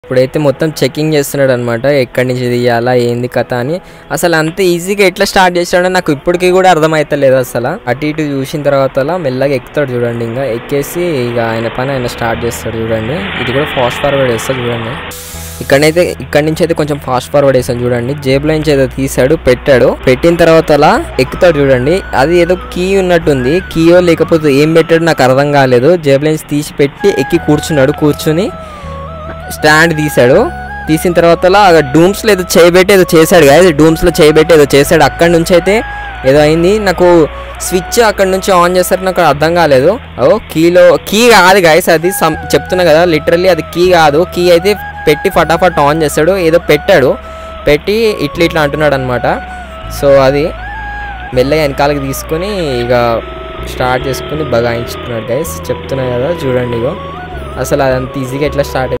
ఇప్పుడైతే మొత్తం చెకింగ్ చేస్తున్నాడు అనమాట ఎక్కడి నుంచి తీయాలా ఏంది కథ అని అసలు అంత ఈజీగా ఎట్లా స్టార్ట్ చేశాడో నాకు ఇప్పటికీ కూడా అర్థమైతలేదు అసలు అటు ఇటు చూసిన తర్వాత మెల్లగా ఎక్కుతాడు చూడండి ఇంకా ఎక్కేసి ఇక ఆయన పని ఆయన స్టార్ట్ చేస్తాడు చూడండి ఇది కూడా ఫాస్ట్ ఫార్వర్డ్ వేస్తాడు చూడండి ఇక్కడైతే ఇక్కడి నుంచి అయితే కొంచెం ఫాస్ట్ ఫార్వర్డ్ వేసాను చూడండి జేబులో నుంచి ఏదో తీసాడు పెట్టాడు పెట్టిన తర్వాత అలా ఎక్కుతాడు చూడండి అది ఏదో కీ ఉన్నట్టుంది కీయో లేకపోతే ఏం పెట్టాడు నాకు అర్థం కాలేదు జేబులో నుంచి తీసి పెట్టి ఎక్కి కూర్చున్నాడు కూర్చుని స్టాండ్ తీసాడు తీసిన తర్వాత డూమ్స్లో ఏదో చేయబెట్టి ఏదో చేశాడు కదా డూమ్స్లో చేయబెట్టి ఏదో చేశాడు అక్కడి నుంచి అయితే ఏదో అయింది నాకు స్విచ్ అక్కడ నుంచి ఆన్ చేస్తారు నాకు అర్థం కాలేదు ఓ కీలో కీ కాదు గాయస్ అది సమ్ చెప్తున్నా కదా లిటరల్లీ అది కీ కాదు కీ అయితే పెట్టి ఫటాఫట్ ఆన్ చేస్తాడు ఏదో పెట్టాడు పెట్టి ఇట్లా ఇట్లా అంటున్నాడు అనమాట సో అది మెల్లగా వెనకాలకి తీసుకొని ఇక స్టార్ట్ చేసుకుని బగాయించుకున్నాడు గైస్ చెప్తున్నా కదా చూడండి ఇగో అసలు అదంత ఈజీగా ఎట్లా స్టార్ట్